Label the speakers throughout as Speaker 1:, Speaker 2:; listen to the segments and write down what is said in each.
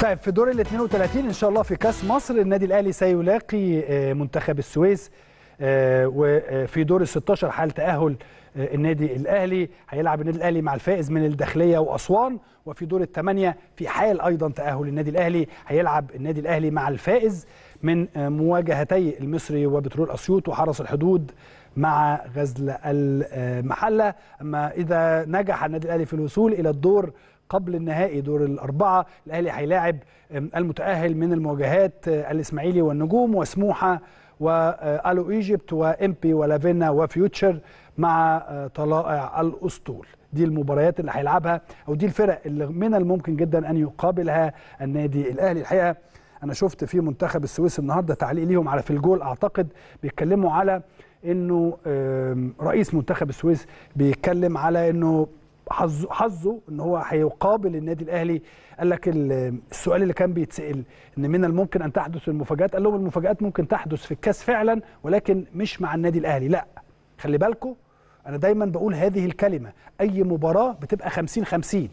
Speaker 1: طيب في دور ال 32 ان شاء الله في كاس مصر النادي الاهلي سيلاقي آه، منتخب السويس آه، وفي دور ال 16 حال تاهل آه، النادي الاهلي هيلعب النادي الاهلي مع الفائز من الداخليه واسوان وفي دور الثمانيه في حال ايضا تاهل النادي الاهلي هيلعب النادي الاهلي مع الفائز من آه، مواجهتي المصري وبترول اسيوط وحرس الحدود مع غزل المحله اما اذا نجح النادي الاهلي في الوصول الى الدور قبل النهائي دور الأربعة الأهلي هيلاعب المتأهل من المواجهات الإسماعيلي والنجوم وسموحة وألو إيجيبت وإمبي ولافينا وفيوتشر مع طلائع الأسطول دي المباريات اللي هيلعبها أو دي الفرق اللي من الممكن جدا أن يقابلها النادي الأهلي الحقيقة أنا شفت في منتخب السويس النهاردة تعليق ليهم على في الجول أعتقد بيتكلموا على انه آم، رئيس منتخب السويس بيتكلم على انه حظه حظه ان هو هيقابل النادي الاهلي قال لك ال- السؤال اللي كان بيتسال ان من الممكن ان تحدث المفاجات قال لهم المفاجات ممكن تحدث في الكاس فعلا ولكن مش مع النادي الاهلي لا خلي بالكم انا دايما بقول هذه الكلمه اي مباراه بتبقى 50 50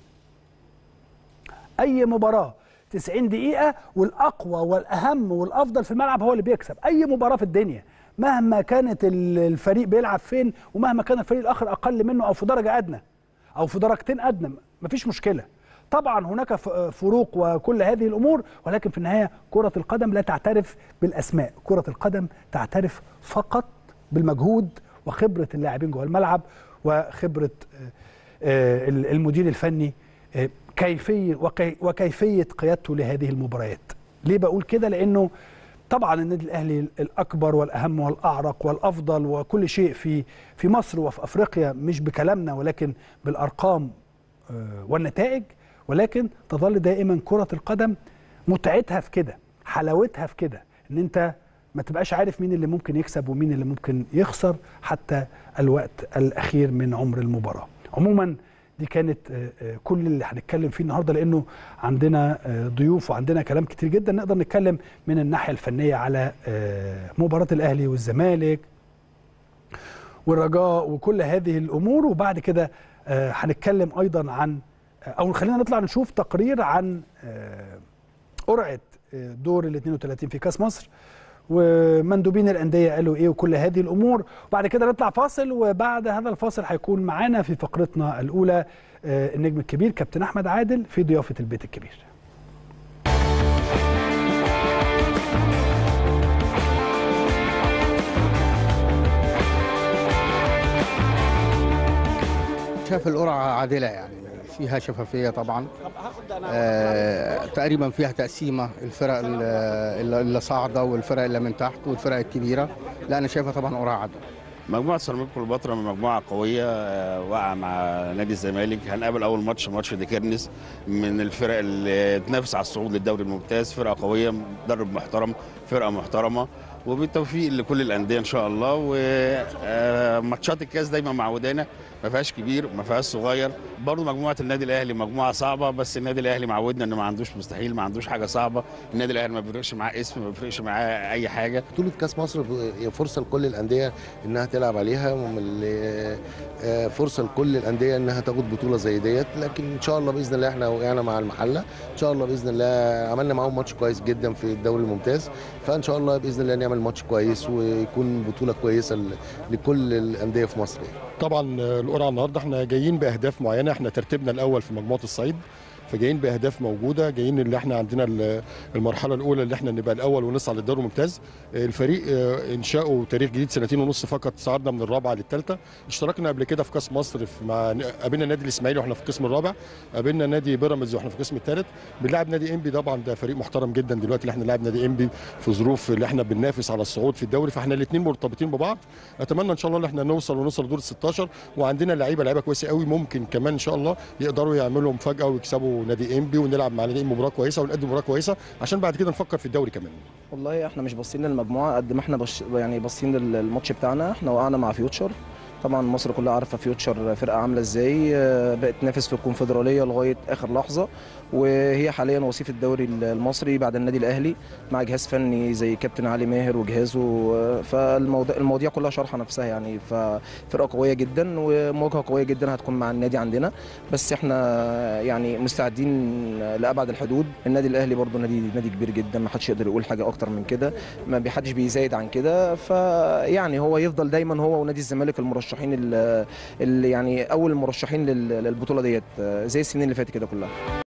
Speaker 1: اي مباراه 90 دقيقه والاقوى والاهم والافضل في الملعب هو اللي بيكسب اي مباراه في الدنيا مهما كانت ال- الفريق بيلعب فين ومهما كان الفريق الاخر اقل منه او في درجه ادنى او في درجتين ادنى مفيش مشكله طبعا هناك ف- فروق وكل هذه الامور ولكن في النهايه كره القدم لا تعترف بالاسماء كره القدم تعترف فقط بالمجهود وخبره اللاعبين جوه الملعب وخبره آه، آه، المدير الفني آه، كيفيه وكي- وكيفيه قيادته لهذه المباريات ليه بقول كده لانه طبعا النادي الاهلي الاكبر والاهم والاعرق والافضل وكل شيء في في مصر وفي افريقيا مش بكلامنا ولكن بالارقام آه، والنتائج ولكن تظل دائما كره القدم متعتها في كده حلاوتها في كده ان انت ما تبقاش عارف مين اللي ممكن يكسب ومين اللي ممكن يخسر حتى الوقت الاخير من عمر المباراه عموما دي كانت آه، آه، كل اللي هنتكلم فيه النهارده لانه عندنا آه، ضيوف وعندنا كلام كتير جدا نقدر نتكلم من الناحيه الفنيه على آه، مباراه الاهلي والزمالك والرجاء وكل هذه الامور وبعد كده آه، هنتكلم ايضا عن او خلينا نطلع نشوف تقرير عن آه، قرعه آه، دور ال 32 في كاس مصر ومندوبين الانديه قالوا ايه وكل هذه الامور وبعد كده نطلع فاصل وبعد هذا الفاصل هيكون معانا في فقرتنا الاولى آه، النجم الكبير كابتن احمد عادل في ضيافه البيت الكبير
Speaker 2: شاف القرعة عادلة يعني فيها شفافية طبعا آه تقريبا فيها تقسيمة الفرق اللي اللي صاعدة والفرق اللي من تحت والفرق الكبيرة لا أنا شايفها طبعا قرعة عادلة
Speaker 3: مجموعة سيراميكا كليوباترا من مجموعة قوية آه، واقعة مع نادي الزمالك هنقابل أول ماتش ماتش ديكيرنس من الفرق اللي تنافس على الصعود للدوري الممتاز فرقة قوية مدرب محترم فرقة محترمة وبالتوفيق لكل الأندية إن شاء الله وماتشات الكاس دايما معودانا ما فيهاش كبير ما فيهاش صغير برضه مجموعة النادي الأهلي مجموعة صعبة بس النادي الأهلي معودنا إنه ما عندوش مستحيل ما عندوش حاجة صعبة النادي الأهلي ما بيفرقش معاه اسم ما بيفرقش معاه أي حاجة
Speaker 4: بطولة كأس مصر هي فرصة لكل الأندية إنها تلعب عليها ومن- آه، فرصة لكل الأندية إنها تاخد بطولة زي ديت لكن إن شاء الله بإذن الله إحنا وقعنا مع المحلة إن شاء الله بإذن الله عملنا معاهم ماتش كويس جدا في الدوري الممتاز فإن شاء الله بإذن الله نعمل ماتش كويس ويكون بطولة كويسة ل- لكل الأندية في مصر يعني.
Speaker 5: طبعا القرعه النهارده احنا جايين باهداف معينه احنا ترتيبنا الاول في مجموعه الصعيد فجايين باهداف موجوده جايين اللي احنا عندنا ال- المرحله الاولى اللي احنا نبقى الاول ونصعد للدوري الممتاز الفريق اه، انشاؤه تاريخ جديد سنتين ونص فقط صعدنا من الرابعه للثالثه اشتركنا قبل كده في كاس مصر في مع قابلنا نادي الاسماعيلي واحنا في القسم الرابع قابلنا نادي بيراميدز واحنا في القسم الثالث بنلعب نادي انبي طبعا ده فريق محترم جدا دلوقتي اللي احنا نلعب نادي انبي في ظروف اللي احنا بننافس على الصعود في الدوري فاحنا الاثنين مرتبطين ببعض اتمنى ان شاء الله ان احنا نوصل ونوصل لدور ال 16 وعندنا لعيبه لعيبه كويسه قوي ممكن كمان ان شاء الله يقدروا يعملوا مفاجاه ويكسبوا نادي انبي ونلعب مع نادي إنبي مباراه كويسه ونقدم مباراه كويسه عشان بعد كده نفكر في الدوري كمان
Speaker 6: والله احنا مش باصين للمجموعه قد ما احنا بش يعني باصين للماتش بتاعنا احنا وقعنا مع فيوتشر طبعا مصر كلها عارفه فيوتشر فرقه عامله ازاي آه، بقت تنافس في الكونفدراليه لغايه اخر لحظه وهي حاليا وصيف الدوري المصري بعد النادي الاهلي مع جهاز فني زي كابتن علي ماهر وجهازه آه، فالمواضيع المواضيع كلها شارحه نفسها يعني ففرقه قويه جدا ومواجهه قويه جدا هتكون مع النادي عندنا بس احنا يعني مستعدين لابعد الحدود النادي الاهلي برضه نادي نادي كبير جدا ما حدش يقدر يقول حاجه اكتر من كده ما بيحدش بيزايد عن كده فيعني هو يفضل دايما هو ونادي الزمالك المرشحين ال- اللي يعني اول المرشحين لل- للبطوله ديت آه، زي السنين اللي فاتت كده كلها